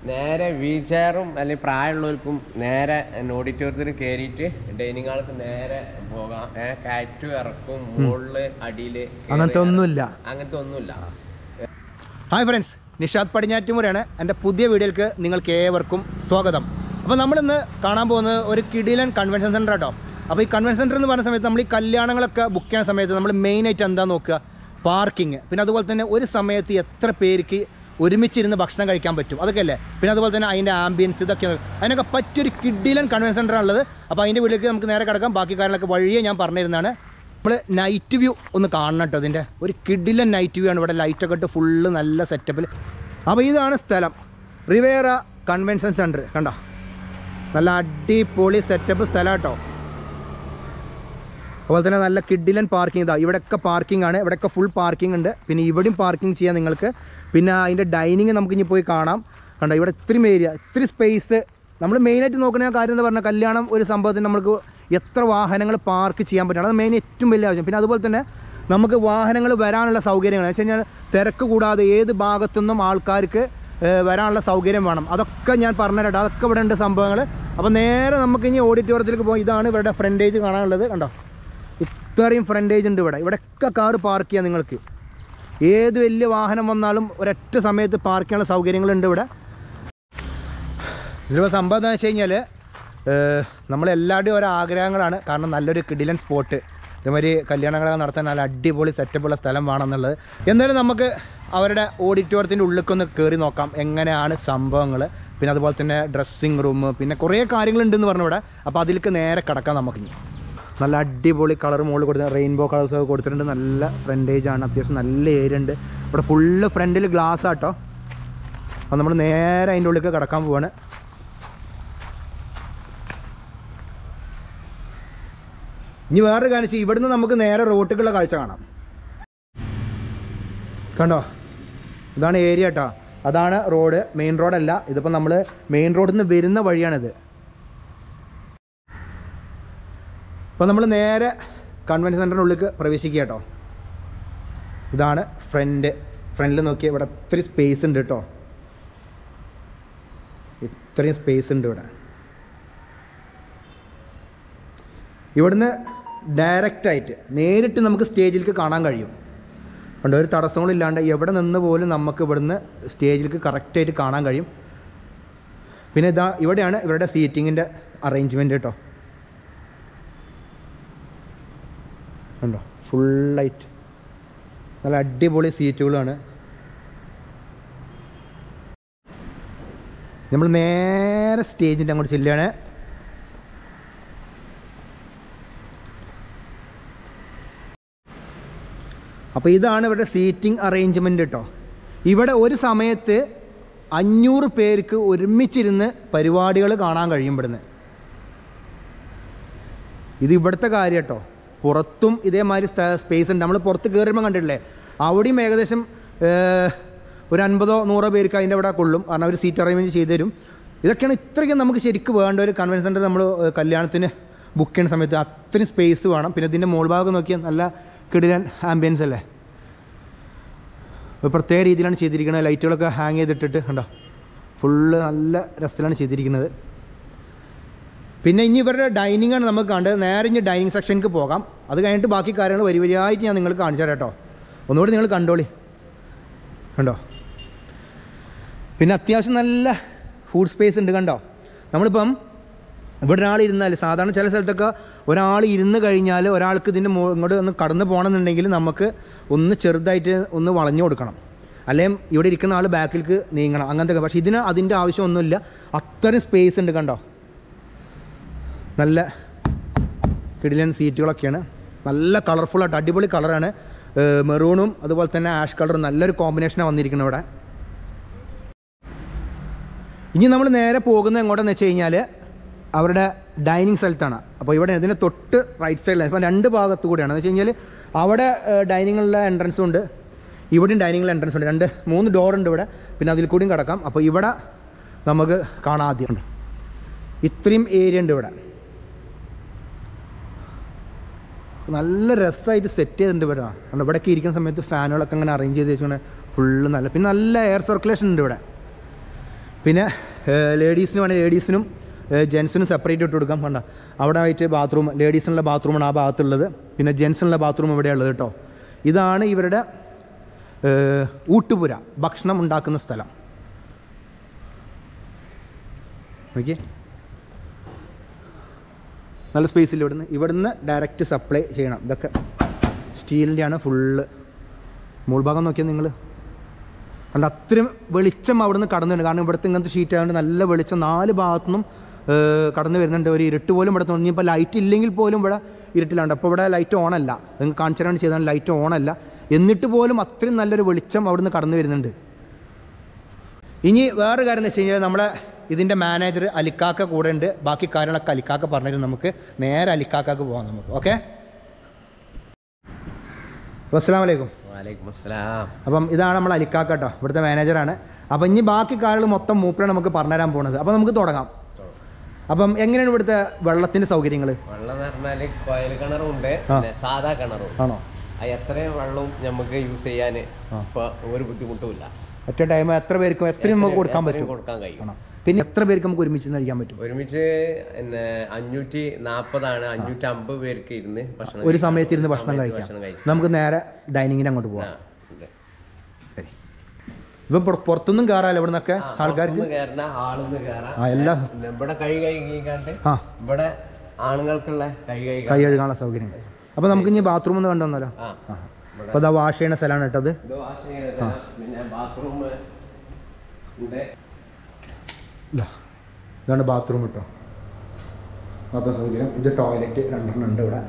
നേരെ വീൽ ചെയറും അല്ലെങ്കിൽ പ്രായമുള്ളവർക്കും നേരെ ഓഡിറ്റോറിയത്തിൽ കയറിയിട്ട് ഡൈനിങ് ഹാൾക്ക് നേരെ പോകാം ഏഹ് കയറ്റും ഇറക്കും മുകളില് അടിയില് കേറി അങ്ങനത്തെ ഒന്നുമില്ല അങ്ങനത്തെ ഒന്നുമില്ല ഹായ് ഫ്രണ്ട്സ് നിഷാദ് പടിഞ്ഞാറ്റുമുറയാണ് എൻ്റെ പുതിയ വീഡിയോയിലേക്ക് നിങ്ങൾക്ക് ഏവർക്കും സ്വാഗതം അപ്പോൾ നമ്മളിന്ന് കാണാൻ പോകുന്നത് ഒരു കിടിലൻ കൺവെൻഷൻ സെൻറ്റർ കേട്ടോ അപ്പോൾ ഈ കൺവെൻഷൻ സെൻറ്റർ എന്ന് പറയുന്ന സമയത്ത് നമ്മൾ ഈ കല്യാണങ്ങളൊക്കെ ബുക്ക് ചെയ്യുന്ന സമയത്ത് നമ്മൾ മെയിനായിട്ട് എന്താ നോക്കുക പാർക്കിംഗ് പിന്നെ അതുപോലെ തന്നെ ഒരു സമയത്ത് എത്ര പേർക്ക് ഒരുമിച്ചിരുന്ന് ഭക്ഷണം കഴിക്കാൻ പറ്റും അതൊക്കെ അല്ലേ പിന്നെ അതുപോലെ തന്നെ അതിൻ്റെ ആംബിയൻസ് ഇതൊക്കെ അതിനൊക്കെ പറ്റിയൊരു കിഡിലൻ കൺവെൻഷൻ സെൻ്റർ ഉള്ളത് അപ്പോൾ അതിൻ്റെ വീട്ടിലേക്ക് നമുക്ക് നേരെ കിടക്കാം ബാക്കി കാര്യങ്ങളൊക്കെ വഴിയേ ഞാൻ പറഞ്ഞിരുന്നതാണ് നമ്മൾ നൈറ്റ് വ്യൂ ഒന്ന് കാണണം കേട്ടോ ഇതിൻ്റെ ഒരു കിഡിലൻ നൈറ്റ് വ്യൂ ആണ് ഇവിടെ ലൈറ്റൊക്കെ ഇട്ട് ഫുള്ള് നല്ല സെറ്റപ്പിൽ അപ്പോൾ ഇതാണ് സ്ഥലം റിവേറ കൺവെൻഷൻ സെൻറ്റർ കണ്ടോ നല്ല അടിപൊളി സെറ്റപ്പ് സ്ഥലം കേട്ടോ അതുപോലെ തന്നെ നല്ല കിഡിലൻ പാർക്കിംഗ് ഇതാ ഇവിടെയൊക്കെ പാർക്കിംഗ് ആണ് ഇവിടെയൊക്കെ ഫുൾ പാർക്കിംഗ് ഉണ്ട് പിന്നെ ഇവിടെയും പാർക്കിംഗ് ചെയ്യാം നിങ്ങൾക്ക് പിന്നെ അതിൻ്റെ ഡൈനിങ് നമുക്ക് ഇനി പോയി കാണാം കണ്ടോ ഇവിടെ ഇത്രയും ഏരിയ ഇത്തിരി സ്പേസ് നമ്മൾ മെയിനായിട്ട് നോക്കുന്ന കാര്യം എന്ന് പറഞ്ഞാൽ കല്യാണം ഒരു സംഭവത്തിന് നമുക്ക് എത്ര വാഹനങ്ങൾ പാർക്ക് ചെയ്യാൻ പറ്റണം അത് മെയിൻ ഏറ്റവും വലിയ ആവശ്യം പിന്നെ അതുപോലെ തന്നെ നമുക്ക് വാഹനങ്ങൾ വരാനുള്ള സൗകര്യങ്ങൾ എന്ന് വെച്ച് കഴിഞ്ഞാൽ തിരക്ക് കൂടാതെ ഏത് ഭാഗത്തുനിന്നും ആൾക്കാർക്ക് ഏഹ്, വരാനുള്ള സൗകര്യം വേണം അതൊക്കെ ഞാൻ പറഞ്ഞുതരട്ടെ അതൊക്കെ ഇവിടെ ഉണ്ട് സംഭവങ്ങൾ അപ്പോൾ നേരെ നമുക്ക് ഇനി ഓഡിറ്റോറിയത്തിലേക്ക് പോകാം ഇതാണ് ഇവരുടെ ഫ്രണ്ടേജ് കാണാനുള്ളത് കണ്ടോ ഇത്രയും ഫ്രണ്ടേജ് ഉണ്ട് ഇവിടെ ഇവിടെയൊക്കെ കാറ് പാർക്ക് ചെയ്യാം നിങ്ങൾക്ക് ഏത് വലിയ വാഹനം വന്നാലും ഒരൊറ്റ സമയത്ത് പാർക്ക് ചെയ്യാനുള്ള സൗകര്യങ്ങളുണ്ട് ഇവിടെ ഇതിപ്പോൾ സംഭവം എന്താണെന്ന് വെച്ച് കഴിഞ്ഞാൽ നമ്മളെല്ലാവരുടെയും ഓരോ ആഗ്രഹങ്ങളാണ് കാരണം നല്ലൊരു കിടിലൻ സ്പോട്ട് ഇതുമാതിരി കല്യാണങ്ങളൊക്കെ നടത്താൻ നല്ല അടിപൊളി സെറ്റപ്പുള്ള സ്ഥലം വേണമെന്നുള്ളത് എന്തായാലും നമുക്ക് അവരുടെ ഓഡിറ്റോറിയത്തിൻ്റെ ഉള്ളിലേക്കൊന്ന് കയറി നോക്കാം എങ്ങനെയാണ് സംഭവങ്ങൾ പിന്നെ അതുപോലെ തന്നെ ഡ്രസ്സിങ് റൂം പിന്നെ കുറേ കാര്യങ്ങളുണ്ടെന്ന് പറഞ്ഞു ഇവിടെ അപ്പോൾ അതിലേക്ക് നേരെ കിടക്കാം നമുക്കിനി നല്ല അടിപൊളി കളർ മുകളിൽ കൊടുത്ത റെയിൻബോ കളേഴ്സ് ഒക്കെ കൊടുത്തിട്ടുണ്ട് നല്ല ഫ്രണ്ടേജ് ആണ് അത്യാവശ്യം നല്ല ഏരിയ ഉണ്ട് ഇവിടെ ഫുള്ള് ഫ്രണ്ടിൽ ഗ്ലാസ് ആട്ടോ അപ്പോൾ നമ്മൾ നേരെ അതിൻ്റെ ഉള്ളിലേക്ക് കിടക്കാൻ പോവാണ് ഇനി വേറൊരു കാര്യം വെച്ചാൽ ഇവിടുന്ന് നമുക്ക് നേരെ റോട്ടുകളുടെ കാഴ്ച കാണാം കണ്ടോ ഇതാണ് ഏരിയ കേട്ടോ അതാണ് റോഡ് മെയിൻ റോഡല്ല ഇതിപ്പോൾ നമ്മൾ മെയിൻ റോഡിൽ നിന്ന് വരുന്ന വഴിയാണിത് അപ്പോൾ നമ്മൾ നേരെ കൺവെൻഷൻ സെൻറ്ററിനുള്ളിലേക്ക് പ്രവേശിക്കുക കേട്ടോ ഇതാണ് ഫ്രണ്ട് ഫ്രണ്ടിൽ നോക്കിയാൽ ഇവിടെ ഇത്തിരി സ്പേസ് ഉണ്ട് കേട്ടോ ഇത്രയും സ്പേസ് ഉണ്ട് ഇവിടെ ഇവിടുന്ന് ഡയറക്റ്റായിട്ട് നേരിട്ട് നമുക്ക് സ്റ്റേജിലേക്ക് കാണാൻ കഴിയും അതുകൊണ്ട് ഒരു തടസ്സങ്ങളില്ലാണ്ട് എവിടെ നിന്ന് പോലും നമുക്ക് ഇവിടുന്ന് സ്റ്റേജിലേക്ക് കറക്റ്റായിട്ട് കാണാൻ കഴിയും പിന്നെ ഇതാ ഇവിടെയാണ് ഇവരുടെ സീറ്റിങ്ങിൻ്റെ അറേഞ്ച്മെൻറ്റ് കേട്ടോ കണ്ടോ ഫുള്ളായിട്ട് നല്ല അടിപൊളി സീറ്റുകളാണ് നമ്മൾ നേരെ സ്റ്റേജിൻ്റെ അങ്ങോട്ട് ചെല്ലുകയാണ് അപ്പോൾ ഇതാണ് ഇവരുടെ സീറ്റിംഗ് അറേഞ്ച്മെൻറ്റ് കേട്ടോ ഇവിടെ ഒരു സമയത്ത് അഞ്ഞൂറ് പേർക്ക് ഒരുമിച്ചിരുന്ന് പരിപാടികൾ കാണാൻ കഴിയും ഇവിടുന്ന് ഇത് ഇവിടുത്തെ കാര്യം കേട്ടോ പുറത്തും ഇതേമാതിരി സ്പേസ് ഉണ്ട് നമ്മൾ പുറത്ത് കയറുമ്പോൾ കണ്ടിട്ടില്ലേ അവിടെയും ഏകദേശം ഏഹ്, ഒരു അൻപതോ നൂറോ പേർക്ക് അതിൻ്റെ അവിടെ കൊള്ളും കാരണം അവർ സീറ്റ് അറേഞ്ച്മെൻറ്റ് ചെയ്ത് തരും ഇതൊക്കെയാണ് ഇത്രയ്ക്കും നമുക്ക് ശരിക്കും വേണ്ട ഒരു കൺവെൻഷൻ സെൻറ്റർ നമ്മൾ ഏഹ്, കല്യാണത്തിന് ബുക്ക് ചെയ്യുന്ന സമയത്ത് അത്രയും സ്പേസ് വേണം പിന്നെ ഇതിൻ്റെ മോൾ ഭാഗം നോക്കിയാൽ നല്ല കിടിലൻ ആംബിയൻസ് അല്ലേ ഒരു പ്രത്യേക രീതിയിലാണ് ചെയ്തിരിക്കുന്നത് ലൈറ്റുകളൊക്കെ ഹാങ് ചെയ്തിട്ടിട്ട് കണ്ടോ ഫുള്ള് നല്ല രസത്തിലാണ് ചെയ്തിരിക്കുന്നത് പിന്നെ ഇനി ഇവരുടെ ഡൈനിങ് ആണ് നമുക്ക് കണ്ടത് നേരെ ഇനി ഡൈനിങ് സെക്ഷനിലേക്ക് പോകാം അത് കഴിഞ്ഞിട്ട് ബാക്കി കാര്യങ്ങൾ വരി വരിയായിട്ട് ഞാൻ നിങ്ങൾക്ക് കാണിച്ചു തരാം കേട്ടോ ഒന്നുകൂടി നിങ്ങൾ കണ്ടോളി കണ്ടോ പിന്നെ അത്യാവശ്യം നല്ല ഫുഡ് സ്പേസ് ഉണ്ട് കണ്ടോ നമ്മളിപ്പം ഇവിടെ ഒരാൾ ഇരുന്നാൽ സാധാരണ ചില സ്ഥലത്തൊക്കെ ഒരാൾ ഇരുന്ന് കഴിഞ്ഞാൽ ഒരാൾക്ക് ഇതിൻ്റെ മോ ഇങ്ങോട്ട് ഒന്ന് കടന്ന് പോകണമെന്നുണ്ടെങ്കിൽ നമുക്ക് ഒന്ന് ചെറുതായിട്ട് ഒന്ന് വളഞ്ഞു കൊടുക്കണം അല്ലെങ്കിൽ ഇവിടെ ഇരിക്കുന്ന ആൾ ബാക്കിലേക്ക് നീങ്ങണം അങ്ങനത്തെ ഒക്കെ. പക്ഷേ ഇതിന് അതിൻ്റെ ആവശ്യമൊന്നുമില്ല അത്രയും സ്പേസ് ഉണ്ട് കണ്ടോ നല്ല കിടിലൻ സീറ്റുകളൊക്കെയാണ് നല്ല കളർഫുള്ളായിട്ട് അടിപൊളി കളറാണ് മെറൂണും അതുപോലെ തന്നെ ആഷ് കളറും നല്ലൊരു കോമ്പിനേഷനാണ് വന്നിരിക്കുന്നത് ഇവിടെ ഇനി നമ്മൾ നേരെ പോകുന്നത് എങ്ങോട്ടെന്ന് വെച്ച് കഴിഞ്ഞാൽ അവരുടെ ഡൈനിങ് സ്ഥലത്താണ് അപ്പോൾ ഇവിടെ ഇതിന് തൊട്ട് റൈറ്റ് സൈഡിലാണ് ഇപ്പം രണ്ട് ഭാഗത്ത് കൂടിയാണ് എന്ന് വെച്ച് കഴിഞ്ഞാൽ അവിടെ ഡൈനിങ്ങിലുള്ള എൻട്രൻസും ഉണ്ട് ഇവിടെയും ഡൈനിങ്ങിലെ എൻട്രൻസ് ഉണ്ട് രണ്ട് മൂന്ന് ഡോർ ഉണ്ട് ഇവിടെ പിന്നെ അതിൽ കൂടിയും കിടക്കാം അപ്പോൾ ഇവിടെ നമുക്ക് കാണാൻ ആദ്യം ഉണ്ട് ഇത്രയും ഏരിയ ഉണ്ട് ഇവിടെ നല്ല രസമായിട്ട് സെറ്റ് ചെയ്തിട്ടുണ്ട് ഇവിടെ കാരണം ഇവിടെയൊക്കെ ഇരിക്കുന്ന സമയത്ത് ഫാനുകളൊക്കെ അങ്ങനെ അറേഞ്ച് ചെയ്ത് വെച്ചുകൊണ്ട് ഫുള്ള് നല്ല പിന്നെ നല്ല എയർ സർക്കുലേഷൻ ഉണ്ട് ഇവിടെ പിന്നെ ലേഡീസിന് വേണമെങ്കിൽ ലേഡീസിനും ജെൻസിനും സെപ്പറേറ്റ് ഇട്ട് കൊടുക്കാം കണ്ട അവിടെ ആയിട്ട് ബാത്റൂം ലേഡീസിനുള്ള ബാത്റൂമാണ് ആ ഭാഗത്തുള്ളത് പിന്നെ ജെൻസിനുള്ള ബാത്റൂം ഇവിടെയുള്ളത് കേട്ടോ ഇതാണ് ഇവരുടെ ഏഹ്, ഊട്ടുപുര ഭക്ഷണം ഉണ്ടാക്കുന്ന സ്ഥലം നോക്കിയേ നല്ല സ്പേസിൽ ഇവിടുന്ന് ഇവിടുന്ന് ഡയറക്റ്റ് സപ്ലൈ ചെയ്യണം ഇതൊക്കെ സ്റ്റീലിൻ്റെ ആണ് ഫുള്ള് മുൾഭാഗം നോക്കിയാൽ നിങ്ങൾ കണ്ട അത്രയും വെളിച്ചം അവിടുന്ന് കടന്നുണ്ട് കാരണം ഇവിടുത്തെ ഇങ്ങനത്തെ ഷീറ്റ് ആയതുകൊണ്ട് നല്ല വെളിച്ചം നാല് ഭാഗത്തുനിന്നും ഏഹ്, കടന്നു വരുന്നുണ്ട് ഒരു ഇരുട്ട് പോലും ഇവിടെ തോന്നി ഇപ്പോൾ ലൈറ്റ് ഇല്ലെങ്കിൽ പോലും ഇവിടെ ഇരുട്ടിലാണ് അപ്പോൾ ഇവിടെ ലൈറ്റ് ഓൺ അല്ല നിങ്ങൾക്ക് കാണിച്ചു തരാൻ ചെയ്താൽ ലൈറ്റ് ഓൺ അല്ല എന്നിട്ട് പോലും അത്രയും നല്ലൊരു വെളിച്ചം അവിടുന്ന് കടന്നു വരുന്നുണ്ട് ഇനി വേറെ കാര്യം എന്ന് വെച്ച് കഴിഞ്ഞാൽ നമ്മളെ ഇതിൻ്റെ മാനേജർ അലിക്കാക്ക കൂടെ ഉണ്ട് ബാക്കി കാര്യങ്ങളൊക്കെ അലിക്കാക്ക പറഞ്ഞിട്ട് നമുക്ക് നേരെ അലിക്കാക്കാക്ക് പോകാം നമുക്ക് ഓക്കെ അസ്സാം വലൈക്കും വാലൈക്കും അസ്സലാം അപ്പം ഇതാണ് നമ്മൾ അലിക്കാക്ക കേട്ടോ ഇവിടുത്തെ മാനേജറാണ് അപ്പം ഇനി ബാക്കി കാര്യങ്ങൾ മൊത്തം മൂപ്പരാണ് നമുക്ക് പറഞ്ഞുതരാൻ പോകുന്നത് അപ്പം നമുക്ക് തുടങ്ങാം അപ്പം എങ്ങനെയാണ് ഇവിടുത്തെ വെള്ളത്തിൻ്റെ സൗകര്യങ്ങൾ വെള്ളം എന്ന് പറഞ്ഞാല് കോയൽ കിണറും ഉണ്ട് ആ. പിന്നെ സാധാ കിണറും ആണോ അത് എത്രയും വെള്ളവും നമുക്ക് യൂസ് ചെയ്യാൻ ആ. ഇപ്പൊ ഒരു ബുദ്ധിമുട്ടുമില്ല ഒറ്റ ടൈം എത്ര പേർക്ക് എത്രയും നമുക്ക് കൊടുക്കാൻ എത്രയും പറ്റും കൊടുക്കാൻ കഴിയും ആണോ പിന്നെ എത്ര പേർക്ക് നമുക്ക് ഒരുമിച്ച് കഴിക്കാൻ പറ്റും ഒരുമിച്ച് പിന്നെ അഞ്ഞൂറ്റി നാപ്പതാണ് അഞ്ഞൂറ്റി അമ്പത് പേർക്ക് ഇരുന്ന് ഭക്ഷണം ഒരു കഴിക്കാം. സമയത്ത് ഇരുന്ന് ഒരു ഭക്ഷണം സമയത്ത് കഴിക്കാം ഭക്ഷണം കഴിക്കാം നമുക്ക് നേരെ ഡൈനിങ്ങിന് അങ്ങോട്ട് ആ, പോകാം ഉണ്ട്. ഇപ്പം പുറ- പുറത്തുനിന്നും കയറാമല്ലോ ഇവിടെ നിന്നൊക്കെ ആ, ആൾക്കാർക്ക് പുറത്തുനിന്ന് കേറണ ഹാളിന്ന് കയറാം ആ, എല്ലാ- പിന്നെ ഇവിടെ കൈ കഴുകിക്കാണ്ട് ആ ഇവിടെ ആണുങ്ങൾക്കുള്ള കൈ കൈ കഴുകാൻ കഴുകാനുള്ള സൗകര്യം അപ്പോൾ നമുക്ക് ഇനി ബാത്റൂം ഒന്ന് കണ്ടുവന്നല്ലോ ആ ആ അപ്പോൾ അതാ വാഷ് ചെയ്യുന്ന സ്ഥലമാണ് കേട്ടത് ഇത് വാഷ് ചെയ്യുന്നത് പിന്നെ ബാത്റൂം ഉണ്ട് ഇതാ ഇതാണ് ബാത്റൂം കേട്ടോ ബാത്റൂം സൗകര്യം ഇത് ടോയ്ലറ്റ് രണ്ടെണ്ണം ഉണ്ട് ഇവിടെ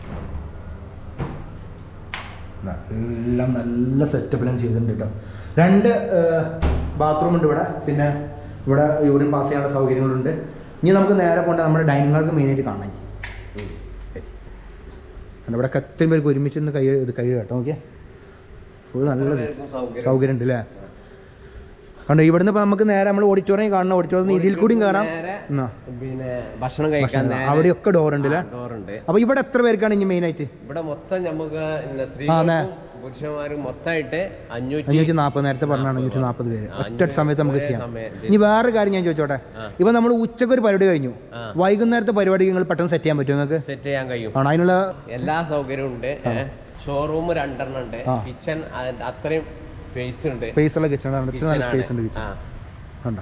ഇതാ, എല്ലാം നല്ല സെറ്റപ്പിലും ചെയ്തിട്ടുണ്ട് കേട്ടോ രണ്ട് ബാത്റൂം ഉണ്ട് ഇവിടെ പിന്നെ ഇവിടെ യൂറിൻ പാസ് ചെയ്യാനുള്ള സൗകര്യങ്ങളുണ്ട് ഇനി നമുക്ക് നേരെ പോകേണ്ട നമ്മുടെ ഡൈനിങ് ഹാൾക്ക് മെയിനായിട്ട് കാണാൻ ഇനി. കാരണം ഇവിടെ എത്രയും പേർക്ക് ഒരുമിച്ച് നിന്ന് കൈ ഇത് കൈ കേട്ടോ നോക്കിയേ ഫുൾ നല്ലത് പേർക്കും സൗകര്യം സൗകര്യം ഉണ്ട് അല്ലേ കണ്ടോ ഇവിടുന്ന് ഇപ്പൊ നമുക്ക് നേരെ നമ്മൾ ഓഡിറ്റോറിയം കാണണം ഓഡിറ്റോറിയം ഇതിൽ കൂടിയും കയറാം നേരെ എന്നാ. പിന്നെ ഭക്ഷണം കഴിക്കാൻ നേരെ അവിടെയൊക്കെ ഡോർ ഉണ്ട് അല്ലേ ഡോറുണ്ട് അപ്പൊ ഇവിടെ എത്ര പേർക്കാണ് ഇനി മെയിൻ ആയിട്ട് ഇവിടെ മൊത്തം നമുക്ക് പിന്നെ നേ. സ്ത്രീകളും പുരുഷന്മാരും മൊത്തമായിട്ട് അഞ്ഞൂറ്റി അഞ്ഞൂറ്റി നാൽപ്പത് നേരത്തെ പറഞ്ഞാണ് അഞ്ഞൂറ്റി നാൽപ്പത് പേര് ആ, ഒറ്റ അഞ്ഞൂറ് സമയത്ത് നമുക്ക് ഒരേ ചെയ്യാം സമയം ഇനി വേറെ കാര്യം ഞാൻ ചോദിച്ചോട്ടെ ആ. ഇപ്പൊ നമ്മൾ ഉച്ചക്ക് ഒരു പരിപാടി കഴിഞ്ഞു ആ. വൈകുന്നേരത്തെ പരിപാടി നിങ്ങൾ പെട്ടെന്ന് സെറ്റ് ചെയ്യാൻ പറ്റുമോ നിങ്ങൾക്ക് സെറ്റ് ചെയ്യാൻ കഴിയും ആണോ അതിനുള്ള എല്ലാ സൗകര്യവും ഉണ്ട് ഷോറൂം രണ്ടെണ്ണം ഉണ്ട് ആ. കിച്ചൺ അത്രയും സ്പേസ് ഉണ്ട് സ്പേസ് ഉള്ള കിച്ചൺ ആണ് ഇത്ര നല്ല കിച്ചൺ സ്പേസ് ഉണ്ട് ആണ് കിച്ചൺ ആ. കണ്ടോ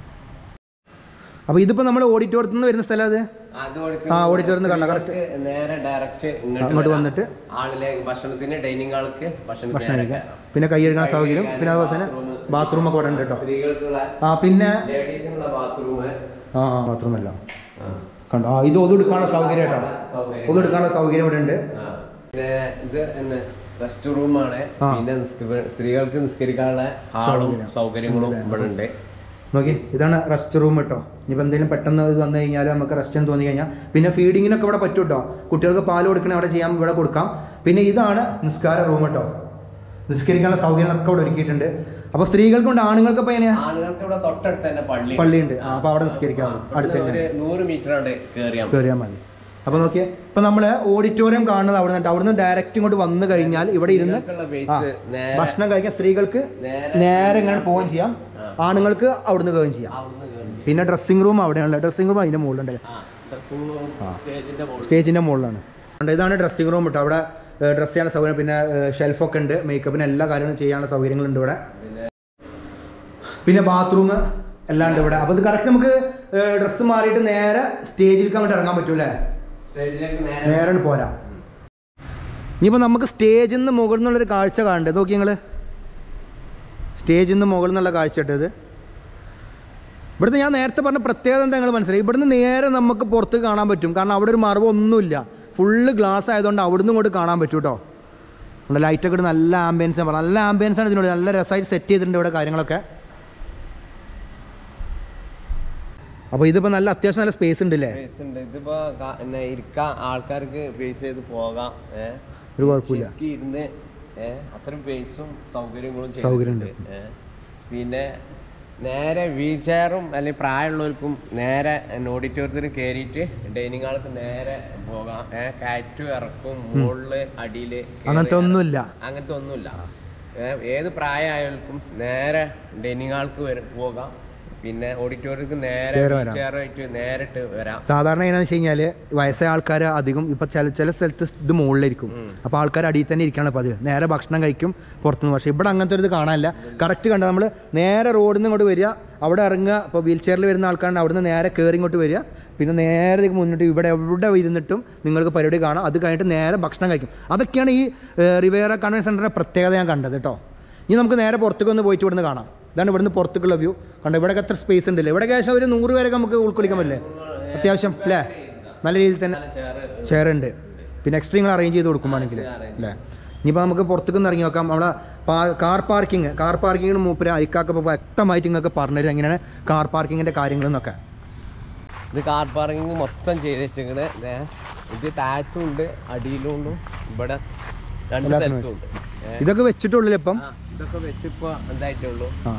അപ്പൊ ഇതിപ്പോ നമ്മൾ ഓഡിറ്റോറിയത്തിൽ നിന്ന് വരുന്ന സ്ഥലം അത് അത് ആ, auditorium ന്ന് കണ്ട, സ്ത്രീകൾക്ക് നേരെ ഡയറക്റ്റ് അങ്ങോട്ട് വന്നിട്ട് ആളിലേക്ക് ഭക്ഷണത്തിന് ഡൈനിങ് ആൾക്ക് ഭക്ഷണത്തിന് ഭക്ഷണം നേരെ കഴിക്കാം കയറാം. പിന്നെ കൈ കഴുകാൻ കൈ സൗകര്യം കഴുകാൻ പിന്നെ അതുപോലെ തന്നെ bathroom. ബാത്റൂം ഒക്കെ ഇവിടെ ഉണ്ട് കേട്ടോ സ്ത്രീകൾക്കുള്ള ആ പിന്നെ ലേഡീസിനുള്ള ബാത്റൂം ആ ബാത്റൂം അല്ല കണ്ടോ ആ ഇത് ഒതെടുക്കാനുള്ള സൗകര്യം കേട്ടോ ഒതെടുക്കാനുള്ള സൗകര്യം ഇവിടെ ഉണ്ട് പിന്നെ ഇത് തന്നെ റെസ്റ്റ് റൂമാണ് ആ. പിന്നെ നിസ്ക- സ്ത്രീകൾക്ക് നിസ്കരിക്കാനുള്ള ഹാളും സൗകര്യങ്ങളും ഇവിടെ ഉണ്ട് നോക്കി ഇതാണ് റെസ്റ്റ് റൂം കേട്ടോ ഇനിയിപ്പോൾ എന്തെങ്കിലും പെട്ടെന്ന് ഇത് വന്നു കഴിഞ്ഞാൽ നമുക്ക് റെസ്റ്റ് എന്ന് തോന്നി കഴിഞ്ഞാൽ പിന്നെ ഫീഡിങ്ങിനൊക്കെ ഇവിടെ പറ്റും കേട്ടോ കുട്ടികൾക്ക് പാൽ കൊടുക്കണ അവിടെ ചെയ്യാം ഇവിടെ കൊടുക്കാം പിന്നെ ഇതാണ് നിസ്കാര റൂം കേട്ടോ നിസ്കരിക്കാനുള്ള സൗകര്യങ്ങളൊക്കെ ഇവിടെ ഒരുക്കിയിട്ടുണ്ട് അപ്പോൾ സ്ത്രീകൾക്കുണ്ട് ആണുങ്ങൾക്ക് ഇപ്പോൾ എങ്ങനെയാ ആണുങ്ങൾക്ക് ഇവിടെ തൊട്ടടുത്ത് തന്നെ പള്ളി പള്ളിയുണ്ട് ആ, അപ്പോൾ അവിടെ നിസ്കരിക്കാം അടുത്ത് ഒരു തന്നെ നൂറ് മീറ്റർ അവിടെ കയറിയാൽ മതി. കയറിയാൽ മതി അപ്പോൾ നോക്കിയേ ഇപ്പം നമ്മൾ ഓഡിറ്റോറിയം കാണുന്നത് അവിടെ നിന്ന് അവിടെ നിന്ന് ഡയറക്റ്റ് ഇങ്ങോട്ട് വന്നു കഴിഞ്ഞാൽ ഇവിടെ ഇരുന്ന് സ്ത്രീകൾക്കുള്ള ആ, base നേരെ ഭക്ഷണം കഴിക്കാൻ സ്ത്രീകൾക്ക് നേരെ നേരെ ഇങ്ങനെ പോവുകയും ചെയ്യാം ആ. ആണുങ്ങൾക്ക് അവിടുന്ന് കയറുകയും ചെയ്യാം അവിടുന്ന് കയറി. പിന്നെ ഡ്രസ്സിംഗ് റൂം അവിടെയാണല്ലോ ഡ്രസ്സിംഗ് റൂം അതിൻ്റെ മുകളിലുണ്ട് ആ, dressing room സ്റ്റേജിന്റെ മുകളിൽ. സ്റ്റേജിൻ്റെ മുകളിലാണ് ഉണ്ട് ഇതാണ് ഡ്രസ്സിംഗ് റൂം കേട്ടോ അവിടെ ഡ്രസ്സ് ചെയ്യാനുള്ള സൗകര്യം പിന്നെ ഷെൽഫൊക്കെ ഉണ്ട് മേക്കപ്പിന് എല്ലാ കാര്യങ്ങളും ചെയ്യാനുള്ള സൗകര്യങ്ങളുണ്ട് ഇവിടെ പിന്നെ പിന്നെ ബാത്റൂം എല്ലാം ഉണ്ട് ഇവിടെ അപ്പോൾ ഇത് കറക്റ്റ് നമുക്ക് ഡ്രസ്സ് മാറിയിട്ട് നേരെ സ്റ്റേജിലേക്ക് അങ്ങോട്ട് ഇറങ്ങാൻ പറ്റൂലേ സ്റ്റേജിലേക്ക് നേരെ നേരെ അങ്ങട് പോരാ ഇനിയിപ്പോൾ നമുക്ക് സ്റ്റേജിൽ നിന്ന് മുകളിൽ നിന്നുള്ളൊരു കാഴ്ച കാണണ്ടേ നോക്കി നിങ്ങൾ സ്റ്റേജിൽ നിന്ന് മുകളിൽ നിന്നുള്ള കാഴ്ച ഇട്ടത് ഇവിടുത്തെ ഞാൻ നേരത്തെ പറഞ്ഞ പ്രത്യേകത എന്താ നിങ്ങൾ മനസ്സിലായി ഇവിടുന്ന് നേരെ നമുക്ക് പുറത്ത് കാണാൻ പറ്റും കാരണം അവിടെ ഒരു മറവ് ഒന്നുമില്ല ഫുള്ള് ഗ്ലാസ് ആയതുകൊണ്ട് അവിടുന്ന് ഇങ്ങോട്ട് കാണാൻ പറ്റും കേട്ടോ നമ്മുടെ ലൈറ്റൊക്കെ ഇട്ട് നല്ല ആംബിയൻസ് പറഞ്ഞു നല്ല ആംബിയൻസ് ആണ് ഇതിനോട് നല്ല രസമായിട്ട് സെറ്റ് ചെയ്തിട്ടുണ്ട് ഇവിടെ കാര്യങ്ങളൊക്കെ അപ്പോൾ ഇതിപ്പോൾ നല്ല അത്യാവശ്യം നല്ല സ്പേസ് ഉണ്ടല്ലേ Space ഉണ്ട് ഇതിപ്പോ ക- പിന്നെ ഇരിക്കാൻ ആൾക്കാർക്ക് ഫേസ് ചെയ്ത് പോകാം ഏഹ് ഒരു കുഴപ്പമില്ല ശരിക്കും ഇരുന്ന് ഏഹ് അത്രയും പേസും സൗകര്യങ്ങളും സൗകര്യമുണ്ട്. ചെയ്തിട്ടുണ്ട്. ഏഹ് പിന്നെ നേരെ വീൽ ചെയറും അല്ലെങ്കിൽ പ്രായമുള്ളവർക്കും നേരെ ഓഡിറ്റോറിയത്തിൽ കയറിയിട്ട് ഡൈനിങ് ഹാൾക്ക് നേരെ പോകാം ഏഹ് കാറ്റും ഇറക്കും മുകളില് അടിയില് കേറി അങ്ങനത്തെ ഒന്നുമില്ല അങ്ങനത്തെ ഒന്നുമില്ല ഏഹ് ഏത് പ്രായമായവർക്കും നേരെ ഡൈനിങ് ഹാൾക്ക് വരെ പോകാം പിന്നെ ഓഡിറ്റോറിയത്തിക്ക് നേരെ നേരെ വരാം. ചെയറായിട്ട് നേരിട്ട് വരാം സാധാരണ എങ്ങനെയാണെന്ന് വെച്ച് കഴിഞ്ഞാൽ വയസ്സായ ആൾക്കാർ അധികം ഇപ്പം ചില ചില സ്ഥലത്ത് ഇത് മുകളിലിരിക്കും ഉം. അപ്പോൾ ആൾക്കാർ അടിയിൽ തന്നെ ഇരിക്കുകയാണ് പതിവ് നേരെ ഭക്ഷണം കഴിക്കും പുറത്തുനിന്ന് പക്ഷേ ഇവിടെ അങ്ങനത്തെ ഒരു ഇത് കാണാനില്ല കറക്റ്റ് കണ്ട നമ്മൾ നേരെ റോഡിൽ നിന്ന് ഇങ്ങോട്ട് വരിക അവിടെ ഇറങ്ങുക ഇപ്പോൾ വീൽ ചെയറിൽ വരുന്ന ആൾക്കാരുണ്ട് അവിടെ നിന്ന് നേരെ കയറി ഇങ്ങോട്ട് വരിക പിന്നെ നേരെ ഇതിക്ക് മുന്നിട്ട് ഇവിടെ എവിടെ ഇരുന്നിട്ടും നിങ്ങൾക്ക് പരിപാടി കാണാം അത് കഴിഞ്ഞിട്ട് നേരെ ഭക്ഷണം കഴിക്കും അതൊക്കെയാണ് ഈ റിവേറ കൺവെൻഷൻ സെൻറ്ററിൻ്റെ പ്രത്യേകത ഞാൻ കണ്ടത് കേട്ടോ ഇനി നമുക്ക് നേരെ പുറത്തേക്ക് ഒന്ന് പോയിട്ട് ഇവിടുന്ന് കാണാം ഇതാണ് ഇവിടുന്ന് പുറത്തേക്കുള്ള വ്യൂ കണ്ടോ ഇവിടെ എത്ര സ്പേസ് ഉണ്ടല്ലേ ഇവിടെ ഏകദേശം ഒരു നൂറ് പേരൊക്കെ നമുക്ക് ഉൾക്കൊള്ളിക്കാൻ പറ്റില്ലേ അത്യാവശ്യം അല്ലേ നല്ല രീതിയിൽ തന്നെ ചെയറ് ചെയർ ഉണ്ട് പിന്നെ എക്സ്ട്രാ നിങ്ങൾ അറേഞ്ച് ചെയ്ത് കൊടുക്കുവാണെങ്കിൽ അല്ലേ ഇനിയിപ്പോൾ നമുക്ക് പുറത്തേക്ക് ഒന്ന് ഇറങ്ങി നോക്കാം നമ്മളെ കാർ പാർക്കിംഗ് കാർ പാർക്കിങ്ങിന് മൂപ്പര് അരിക്കാക്ക ഇപ്പോൾ വ്യക്തമായിട്ട് നിങ്ങൾക്ക് പറഞ്ഞുതരും എങ്ങനെയാണ് കാർ പാർക്കിങ്ങിൻ്റെ കാര്യങ്ങളെന്നൊക്കെ ഇത് കാർ പാർക്കിംഗ് മൊത്തം ചെയ്ത് വെച്ചിങ്ങനെ ദേ, ഇത് താഴത്തും ഉണ്ട് അടിയിലും ഉണ്ട് ഇവിടെ രണ്ട് എല്ലാ സ്ഥലത്തും ഉണ്ട് ഏ, ഇതൊക്കെ വെച്ചിട്ടുള്ളിൽ ഇപ്പം ആ, ഇതൊക്കെ വെച്ചിപ്പോ എന്തായിട്ടുള്ളൂ ആ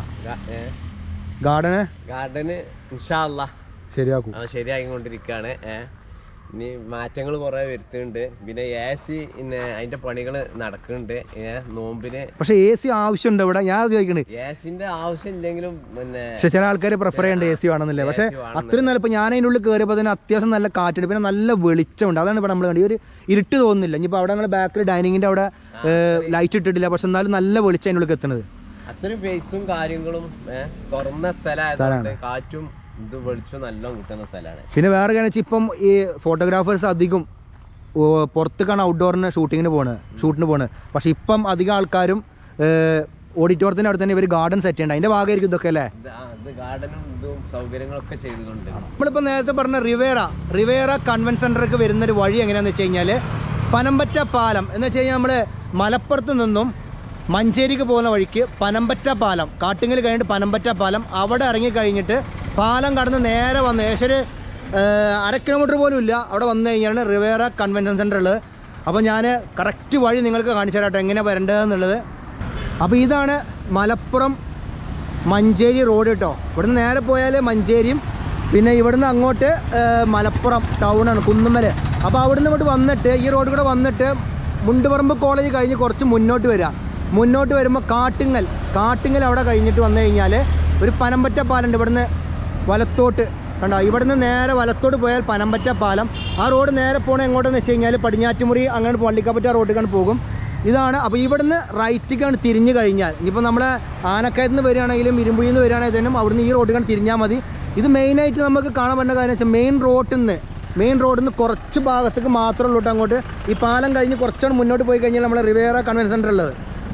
ഗാർഡന് ഗാർഡന് ഇൻഷാല്ല ശരിയാക്കും ശരിയായിക്കൊണ്ടിരിക്കുകയാണ് ഏഹ് ഇനി മാറ്റങ്ങൾ കുറേ വരുത്തുന്നുണ്ട് പിന്നെ എ സി പിന്നെ അതിന്റെ പണികൾ നടക്കുന്നുണ്ട് ഏഹ് നോമ്പിന് പക്ഷേ എ സി ആവശ്യമുണ്ട് ഇവിടെ ഞാൻ അത് ചോദിക്കണേ എ സിന്റെ ആവശ്യം ഇല്ലെങ്കിലും പിന്നെ പക്ഷെ ചില ആൾക്കാർ പ്രിഫർ ചെയ്യേണ്ട എ സി വേണമെന്നില്ല പക്ഷേ AC വേണമെന്നില്ല. അത്രയും നല്ല ഇപ്പോൾ ഞാൻ അതിൻ്റെ ഉള്ളിൽ കയറിയപ്പോൾ തന്നെ അത്യാവശ്യം നല്ല കാറ്റുണ്ട് പിന്നെ നല്ല വെളിച്ചമുണ്ട് അതാണ് ഇവിടെ നമ്മൾ കണ്ടത് ഈ ഒരു ഇരുട്ട് തോന്നുന്നില്ല ഇനിയിപ്പോൾ അവിടെ ഞങ്ങൾ ബാക്കിൽ ഡൈനിങ്ങിൻ്റെ അവിടെ ലൈറ്റ് ഇട്ടിട്ടില്ല പക്ഷെ എന്നാലും നല്ല വെളിച്ചം അതിൻ്റെ ഉള്ളിൽ എത്തുന്നത് അത്രയും പേസും കാര്യങ്ങളും ഏഹ് തുറന്ന സ്ഥലമായതുകൊണ്ട് കാറ്റും ഇത് വെളിച്ചം നല്ല കിട്ടുന്ന സ്ഥലമാണ് പിന്നെ വേറെ കാര്യം വെച്ചാൽ ഇപ്പം ഈ ഫോട്ടോഗ്രാഫേഴ്സ് അധികം ഓ, പുറത്തേക്കാണ് ഔട്ട്ഡോറിന് ഷൂട്ടിങ്ങിന് പോണ് ഷൂട്ടിന് പോണ് പക്ഷെ ഇപ്പം അധികം ആൾക്കാരും ഓഡിറ്റോറിയത്തിൻ്റെ അവിടെ തന്നെ ഇവർ ഗാർഡൻ സെറ്റ് ചെയ്യണ്ട അതിൻ്റെ ഭാഗമായിരിക്കും ഇതൊക്കെ അല്ലേ ഇത് ആ, ഇത് ഗാർഡനും ഇതും സൗകര്യങ്ങളൊക്കെ ചെയ്തുകൊണ്ട് നമ്മളിപ്പോൾ നേരത്തെ പറഞ്ഞ റിവേറ റിവേറ കൺവെൻഷൻ സെൻറ്ററിലേക്ക് വരുന്നൊരു വഴി എങ്ങനെയാണെന്ന് വെച്ച് കഴിഞ്ഞാൽ പനമ്പറ്റ പാലം എന്ന് വെച്ച് കഴിഞ്ഞാൽ നമ്മൾ മലപ്പുറത്ത് നിന്നും മഞ്ചേരിക്ക് പോകുന്ന വഴിക്ക് പനമ്പറ്റ പാലം കാട്ടിങ്ങൽ കഴിഞ്ഞിട്ട് പനമ്പറ്റ പാലം അവിടെ ഇറങ്ങി കഴിഞ്ഞിട്ട് പാലം കടന്ന് നേരെ വന്ന് ഏകദേശം ഒരു ഏഹ്, അര കിലോമീറ്റർ പോലും ഇല്ല അവിടെ വന്നു കഴിഞ്ഞാണ് റിവേറ കൺവെൻഷൻ സെൻറ്റർ ഉള്ളത് അപ്പോൾ ഞാൻ കറക്റ്റ് വഴി നിങ്ങൾക്ക് കാണിച്ചു തരാം കേട്ടോ എങ്ങനെ വരേണ്ടതെന്നുള്ളത് അപ്പോൾ ഇതാണ് മലപ്പുറം മഞ്ചേരി റോഡ് കേട്ടോ ഇവിടുന്ന് നേരെ പോയാൽ മഞ്ചേരിയും പിന്നെ ഇവിടുന്ന് അങ്ങോട്ട് ഏഹ്, മലപ്പുറം ടൗണാണ് കുന്നുമ്മൽ അപ്പോൾ അവിടുന്ന് ഇങ്ങോട്ട് വന്നിട്ട് ഈ റോഡ് കൂടെ വന്നിട്ട് മുണ്ടുപറമ്പ് കോളേജ് കഴിഞ്ഞ് കുറച്ച് മുന്നോട്ട് വരിക മുന്നോട്ട് വരുമ്പോൾ കാട്ടുങ്ങൽ കാട്ടുങ്ങൽ അവിടെ കഴിഞ്ഞിട്ട് വന്നു കഴിഞ്ഞാൽ ഒരു പനമ്പറ്റ പാലുണ്ട് ഇവിടുന്ന് വലത്തോട്ട് കണ്ടോ ഇവിടുന്ന് നേരെ വലത്തോട്ട് പോയാൽ പനമ്പറ്റ പാലം ആ റോഡ് നേരെ പോകണത് എങ്ങോട്ടെന്ന് വെച്ച് കഴിഞ്ഞാൽ പടിഞ്ഞാറ്റുമുറി അങ്ങനെ പള്ളിക്കപ്പറ്റ റോഡിലേക്കാണ് പോകും ഇതാണ് അപ്പോൾ ഇവിടുന്ന് റൈറ്റിക്കാണ് തിരിഞ്ഞു കഴിഞ്ഞാൽ ഇനിയിപ്പോൾ നമ്മളെ ആനക്കയത്ത് നിന്ന് വരികയാണെങ്കിലും ഇരുമ്പുഴിയിൽ നിന്ന് വരികയാണെങ്കിലും അവിടുന്ന് ഈ റോഡിലാണ് തിരിഞ്ഞാൽ മതി ഇത് മെയിനായിട്ട് നമുക്ക് കാണാൻ പറ്റുന്ന കാര്യം വെച്ചാൽ മെയിൻ റോഡിൽ നിന്ന് മെയിൻ റോഡിൽ നിന്ന് കുറച്ച് ഭാഗത്തേക്ക് മാത്രമേ ഉള്ളൂ കേട്ടോ അങ്ങോട്ട് ഈ പാലം കഴിഞ്ഞ് കുറച്ചാണ് മുന്നോട്ട് പോയി കഴിഞ്ഞാൽ നമ്മളെ റിവേറ കൺവെൻഷൻ സെൻറ്റർ ഉള്ളത്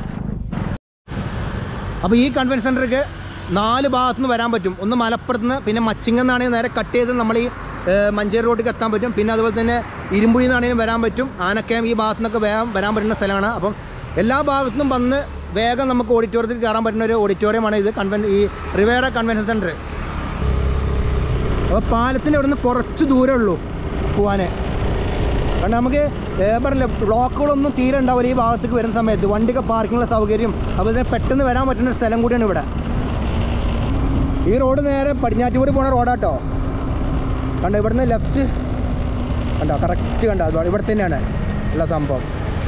അപ്പോൾ ഈ കൺവെൻഷൻ സെൻറ്ററിക്ക് നാല് ഭാഗത്തു നിന്ന് വരാൻ പറ്റും ഒന്ന് മലപ്പുറത്ത് നിന്ന് പിന്നെ മച്ചിങ്ങ നിന്നാണെങ്കിൽ നേരെ കട്ട് ചെയ്ത് നമ്മൾ ഈ ഏഹ്, മഞ്ചേരി റോഡിലേക്ക് എത്താൻ പറ്റും പിന്നെ അതുപോലെ തന്നെ ഇരുമ്പുഴി നിന്നാണെങ്കിലും വരാൻ പറ്റും ആനക്കയം ഈ ഭാഗത്തു നിന്നൊക്കെ വേഗം വരാൻ പറ്റുന്ന സ്ഥലമാണ് അപ്പം എല്ലാ ഭാഗത്തു നിന്നും വന്ന് വേഗം നമുക്ക് ഓഡിറ്റോറിയത്തിൽ കയറാൻ പറ്റുന്ന ഒരു ഓഡിറ്റോറിയമാണ് ഇത് കൺവെൻ ഈ റിവേറ കൺവെൻഷൻ സെൻറ്റർ അപ്പോൾ പാലത്തിൻ്റെ അവിടെ നിന്ന് കുറച്ച് ദൂരമേ ഉള്ളൂ പോവാൻ കാരണം നമുക്ക് ഏ, പറഞ്ഞില്ല ബ്ലോക്കുകളൊന്നും തീരെ ഉണ്ടാവില്ല ഈ ഭാഗത്തേക്ക് വരുന്ന സമയത്ത് വണ്ടിയൊക്കെ പാർക്കിങ്ങുള്ള സൗകര്യം അതുപോലെ തന്നെ പെട്ടെന്ന് വരാൻ പറ്റുന്ന ഒരു സ്ഥലം കൂടിയാണ് ഇവിടെ ഈ റോഡ് നേരെ പടിഞ്ഞാറ്റുകൂടി പോണ റോഡാട്ടോ കണ്ടോ ഇവിടുന്ന് ലെഫ്റ്റ് കണ്ടോ കറക്റ്റ് കണ്ടോ അത് ഇവിടെ തന്നെയാണ് ഉള്ള സംഭവം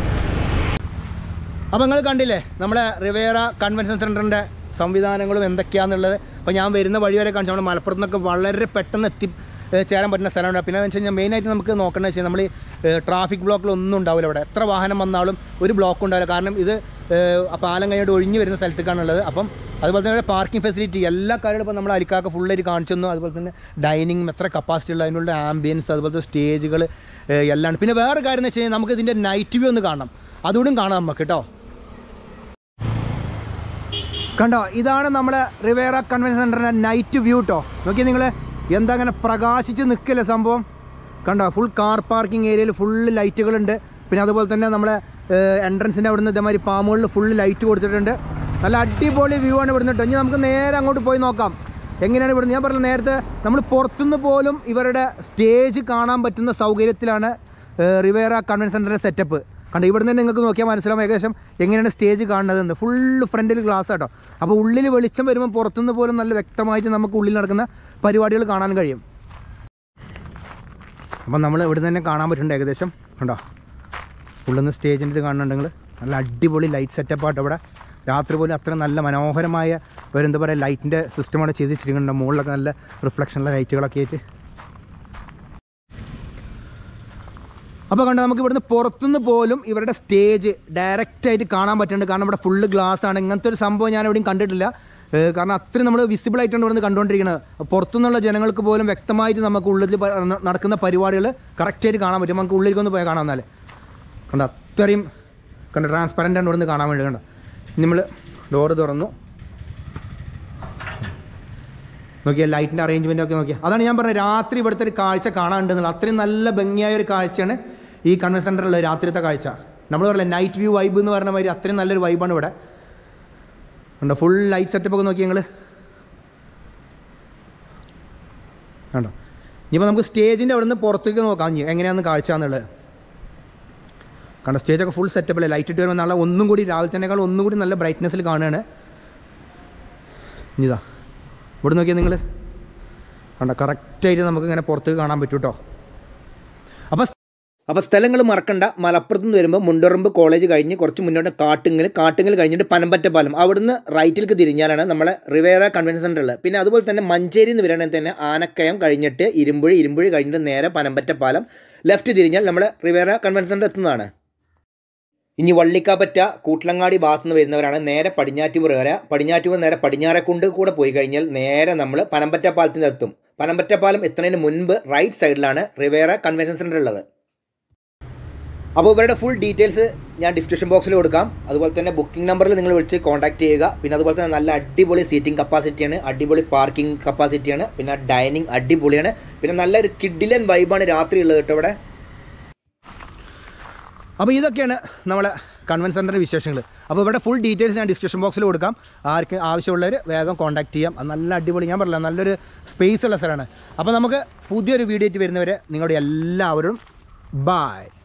അപ്പോൾ നിങ്ങൾ കണ്ടില്ലേ നമ്മളെ റിവേറ കൺവെൻഷൻ സെൻറ്ററിൻ്റെ സംവിധാനങ്ങളും എന്തൊക്കെയാണെന്നുള്ളത് അപ്പോൾ ഞാൻ വരുന്ന വഴി വരെ കാണിച്ചു നമ്മൾ മലപ്പുറത്ത് നിന്നൊക്കെ വളരെ പെട്ടെന്ന് എത്തി ഏഹ് ചേരാൻ പറ്റുന്ന സ്ഥലമാണ് പിന്നെ എന്ന് വെച്ച് കഴിഞ്ഞാൽ മെയിനായിട്ട് നമുക്ക് നോക്കേണ്ടത് വെച്ചാൽ നമ്മൾ ഈ ട്രാഫിക് ബ്ലോക്കിലൊന്നും ഉണ്ടാവില്ല ഇവിടെ എത്ര വാഹനം വന്നാലും ഒരു ബ്ലോക്ക് ഉണ്ടാവില്ല കാരണം ഇത് ഏഹ്, ആ പാലം കഴിഞ്ഞിട്ട് ഒഴിഞ്ഞു വരുന്ന സ്ഥലത്തേക്കാണുള്ളത് അപ്പം അതുപോലെ തന്നെ പാർക്കിംഗ് ഫെസിലിറ്റി എല്ലാ കാര്യങ്ങളും ഇപ്പോൾ നമ്മൾ അരിക്കാക്ക ഫുള്ളായിട്ട് കാണിച്ചു തന്നു അതുപോലെ തന്നെ ഡൈനിങ് എത്ര കപ്പാസിറ്റി ഉള്ള അതിനുള്ള ആംബിയൻസ് അതുപോലത്തെ സ്റ്റേജുകൾ എല്ലാം ഉണ്ട്. പിന്നെ വേറെ കാര്യം എന്ന് വെച്ച് കഴിഞ്ഞാൽ നമുക്ക് ഇതിൻ്റെ നൈറ്റ് വ്യൂ ഒന്ന് കാണണം അതുകൊണ്ടും കാണാം നമുക്ക് കേട്ടോ കണ്ടോ ഇതാണ് നമ്മുടെ റിവേറ കൺവെൻഷൻ സെൻറ്ററിൻ്റെ നൈറ്റ് വ്യൂ കേട്ടോ നോക്കിയാൽ നിങ്ങൾ എന്താ അങ്ങനെ പ്രകാശിച്ച് നിൽക്കില്ല സംഭവം കണ്ടോ ഫുൾ കാർ പാർക്കിംഗ് ഏരിയയിൽ ഫുള്ള് ലൈറ്റുകളുണ്ട് പിന്നെ അതുപോലെ തന്നെ നമ്മളെ എൻട്രൻസിൻ്റെ അവിടുന്ന് ഇതേമാതിരി പാമുകളിൽ ഫുള്ള് ലൈറ്റ് കൊടുത്തിട്ടുണ്ട് നല്ല അടിപൊളി വ്യൂ ആണ് ഇവിടുന്ന് കേട്ടോ ഇനി നമുക്ക് നേരെ അങ്ങോട്ട് പോയി നോക്കാം എങ്ങനെയാണ് ഇവിടുന്ന് ഞാൻ പറഞ്ഞ നേരത്തെ നമ്മൾ പുറത്തുനിന്ന് പോലും ഇവരുടെ സ്റ്റേജ് കാണാൻ പറ്റുന്ന സൗകര്യത്തിലാണ് റിവേറ കൺവെൻഷൻ സെൻറ്ററിൻ്റെ സെറ്റപ്പ് കണ്ടോ ഇവിടെ നിന്ന് നിങ്ങൾക്ക് നോക്കിയാൽ മനസ്സിലാവും ഏകദേശം എങ്ങനെയാണ് സ്റ്റേജ് കാണുന്നതെന്ന് ഫുള്ള് ഫ്രണ്ടിൽ ഗ്ലാസ് കേട്ടോ അപ്പോൾ ഉള്ളിൽ വെളിച്ചം വരുമ്പോൾ പുറത്തുനിന്ന് പോലും നല്ല വ്യക്തമായിട്ട് നമുക്ക് ഉള്ളിൽ നടക്കുന്ന പരിപാടികൾ കാണാൻ കഴിയും അപ്പം നമ്മൾ ഇവിടെ തന്നെ കാണാൻ പറ്റുന്നുണ്ട് ഏകദേശം കണ്ടോ ഉള്ളിൽ നിന്ന് സ്റ്റേജിൻ്റെ ഇത് കാണുന്നുണ്ടെങ്കിൽ നല്ല അടിപൊളി ലൈറ്റ് സെറ്റപ്പ് ആട്ടോ ഇവിടെ രാത്രി പോലും അത്ര നല്ല മനോഹരമായ ഒരു എന്താ പറയുക ലൈറ്റിൻ്റെ സിസ്റ്റമാണ് ചെയ്ത് വെച്ചിരിക്കുന്നുണ്ട് മുകളിലൊക്കെ നല്ല റിഫ്ലക്ഷനുള്ള ലൈറ്റുകളൊക്കെ ആയിട്ട് അപ്പോൾ കണ്ട നമുക്ക് ഇവിടുന്ന് പുറത്തുനിന്ന് പോലും ഇവരുടെ സ്റ്റേജ് ഡയറക്റ്റ് ആയിട്ട് കാണാൻ പറ്റുന്നുണ്ട് കാരണം ഇവിടെ ഫുള്ള് ഗ്ലാസ് ആണ് ഇങ്ങനത്തെ ഒരു സംഭവം ഞാൻ എവിടെയും കണ്ടിട്ടില്ല ഏഹ് കാരണം അത്രയും നമ്മൾ വിസിബിൾ ആയിട്ടാണ് ഇവിടുന്ന് കണ്ടുകൊണ്ടിരിക്കുന്നത് പുറത്തുനിന്നുള്ള ജനങ്ങൾക്ക് പോലും വ്യക്തമായിട്ട് നമുക്ക് ഉള്ളിൽ പ- ന- നടക്കുന്ന പരിപാടികൾ കറക്റ്റായിട്ട് കാണാൻ പറ്റും നമുക്ക് ഉള്ളിലേക്കൊന്ന് പോയി കാണാം എന്നാൽ കണ്ട അത്രയും കണ്ട ട്രാൻസ്പെറൻ്റ് ആണ് ഇവിടുന്ന് കാണാൻ വേണ്ടി കണ്ട നമ്മൾ ഡോറ് തുറന്നു നോക്കിയാൽ ലൈറ്റിൻ്റെ അറേഞ്ച്മെൻ്റ് ഒക്കെ നോക്കിയാൽ അതാണ് ഞാൻ പറഞ്ഞത് രാത്രി ഇവിടുത്തെ ഒരു കാഴ്ച കാണാനുണ്ടെന്നുള്ളത് അത്രയും നല്ല ഭംഗിയായ ഒരു കാഴ്ചയാണ് ഈ കൺവെൻഷൻ സെൻറ്ററിലെ രാത്രിത്തെ കാഴ്ച നമ്മൾ പറയില്ല നൈറ്റ് വ്യൂ വൈബ് എന്ന് പറഞ്ഞ മാതിരി അത്രയും നല്ലൊരു വൈബാണ് ഇവിടെ ഉണ്ടോ ഫുൾ ലൈറ്റ് സെറ്റപ്പ് ഒക്കെ നോക്കി ഞങ്ങൾ കണ്ടോ ഇനിയിപ്പോൾ നമുക്ക് സ്റ്റേജിൻ്റെ അവിടെ നിന്ന് പുറത്തേക്ക് നോക്കാം ഇനി എങ്ങനെയാണെന്ന് കാഴ്ച എന്നുള്ളത് കണ്ടോ സ്റ്റേജൊക്കെ ഫുൾ സെറ്റപ്പല്ലേ ലൈറ്റ് ഇട്ട് വരുമ്പോൾ നല്ല ഒന്നും കൂടി രാവിലെ തന്നെക്കാൾ ഒന്നും കൂടി നല്ല ബ്രൈറ്റ്നെസ്സിൽ കാണുകയാണ് ഇനിതാ ഇവിടെ നോക്കിയാൽ നിങ്ങൾ കണ്ട കറക്റ്റായിട്ട് നമുക്ക് ഇങ്ങനെ പുറത്തേക്ക് കാണാൻ പറ്റും കേട്ടോ അപ്പോൾ അപ്പോൾ സ്ഥലങ്ങൾ മറക്കണ്ട മലപ്പുറത്ത് നിന്ന് വരുമ്പോൾ മുണ്ടറമ്പ് കോളേജ് കഴിഞ്ഞ് കുറച്ച് മുന്നോട്ട് കാട്ടുങ്ങൽ കാട്ടുങ്ങൽ കഴിഞ്ഞിട്ട് പനമ്പറ്റ പാലം അവിടുന്ന് റൈറ്റിലേക്ക് തിരിഞ്ഞാലാണ് നമ്മളെ റിവേറ കൺവെൻഷൻ സെൻ്റർ ഉള്ളത് പിന്നെ അതുപോലെ തന്നെ മഞ്ചേരി എന്ന് വരികയാണെങ്കിൽ തന്നെ ആനക്കയം കഴിഞ്ഞിട്ട് ഇരുമ്പുഴി ഇരുമ്പുഴി കഴിഞ്ഞിട്ട് നേരെ പനമ്പറ്റ പാലം ലെഫ്റ്റ് തിരിഞ്ഞാൽ നമ്മളെ റിവേറ കൺവെൻഷൻ സെൻ്റർ എത്തുന്നതാണ് ഇനി വള്ളിക്കാപ്പറ്റ കൂട്ടിലങ്ങാടി ഭാഗത്ത് നിന്ന് വരുന്നവരാണ് നേരെ പടിഞ്ഞാറ്റുപുറ വരെ പടിഞ്ഞാറ്റുപുറ നേരെ പടിഞ്ഞാറക്കുണ്ട് കൂടെ പോയി കഴിഞ്ഞാൽ നേരെ നമ്മൾ പനമ്പറ്റ പാലത്തിൻ്റെ എത്തും പനമ്പറ്റ പാലം എത്തുന്നതിന് മുൻപ് റൈറ്റ് സൈഡിലാണ് റിവേറ കൺവെൻഷൻ സെൻ്റർ ഉള്ളത് അപ്പോൾ ഇവരുടെ ഫുൾ ഡീറ്റെയിൽസ് ഞാൻ ഡിസ്ക്രിപ്ഷൻ ബോക്സിൽ കൊടുക്കാം അതുപോലെ തന്നെ ബുക്കിംഗ് നമ്പറിൽ നിങ്ങൾ വിളിച്ച് കോൺടാക്ട് ചെയ്യുക പിന്നെ അതുപോലെ തന്നെ നല്ല അടിപൊളി സീറ്റിംഗ് കപ്പാസിറ്റിയാണ് അടിപൊളി പാർക്കിംഗ് കപ്പാസിറ്റിയാണ് പിന്നെ ഡൈനിങ് അടിപൊളിയാണ് പിന്നെ നല്ലൊരു കിഡിലൻ വൈബാണ് രാത്രി ഉള്ളത് കേട്ടോ ഇവിടെ അപ്പോൾ ഇതൊക്കെയാണ് നമ്മളെ കൺവെൻഷൻ സെൻറ്ററിൻ്റെ വിശേഷങ്ങൾ അപ്പോൾ ഇവിടെ ഫുൾ ഡീറ്റെയിൽസ് ഞാൻ ഡിസ്ക്രിപ്ഷൻ ബോക്സിൽ കൊടുക്കാം ആർക്ക് ആവശ്യമുള്ളവർ വേഗം കോൺടാക്ട് ചെയ്യാം അത് നല്ല അടിപൊളി ഞാൻ പറഞ്ഞില്ല നല്ലൊരു സ്പേസ് ഉള്ള സ്ഥലമാണ് അപ്പോൾ നമുക്ക് പുതിയൊരു വീഡിയോ ആയിട്ട് വരുന്നവരെ നിങ്ങളുടെ എല്ലാവരും ബായ്